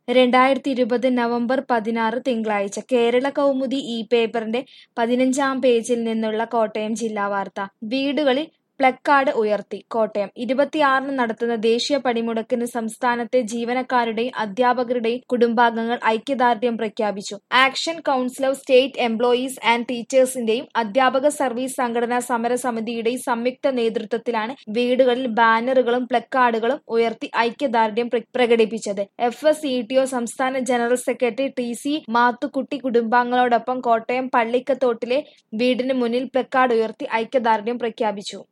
രണ്ടായിരത്തി ഇരുപത് നവംബർ പതിനാറ് തിങ്കളാഴ്ച കേരള കൗമുദി ഈ പേപ്പറിന്റെ പതിനഞ്ചാം പേജിൽ നിന്നുള്ള കോട്ടയം ജില്ലാ വാർത്ത വീടുകളിൽ പ്ലക്കാർഡ് ഉയർത്തി കോട്ടയം ഇരുപത്തിയാറിന് നടത്തുന്ന ദേശീയ പണിമുടക്കിന് സംസ്ഥാനത്തെ ജീവനക്കാരുടെയും അധ്യാപകരുടെയും കുടുംബാംഗങ്ങൾ ഐക്യദാർഢ്യം പ്രഖ്യാപിച്ചു action council of state employees and ടീച്ചേഴ്സിന്റെയും അധ്യാപക സർവീസ് സംഘടനാ സമരസമിതിയുടെയും സംയുക്ത നേതൃത്വത്തിലാണ് വീടുകളിൽ ബാനറുകളും പ്ലക്കാർഡുകളും ഉയർത്തി ഐക്യദാർഢ്യം പ്ര- പ്രകടിപ്പിച്ചത് F S E T O സംസ്ഥാന general secretary T C Mathukutty കുടുംബാംഗങ്ങളോടൊപ്പം കോട്ടയം പള്ളിക്കത്തോട്ടിലെ വീടിന് മുന്നിൽ പ്ലക്കാർഡ് ഉയർത്തി ഐക്യദാർഢ്യം പ്രഖ്യാപിച്ചു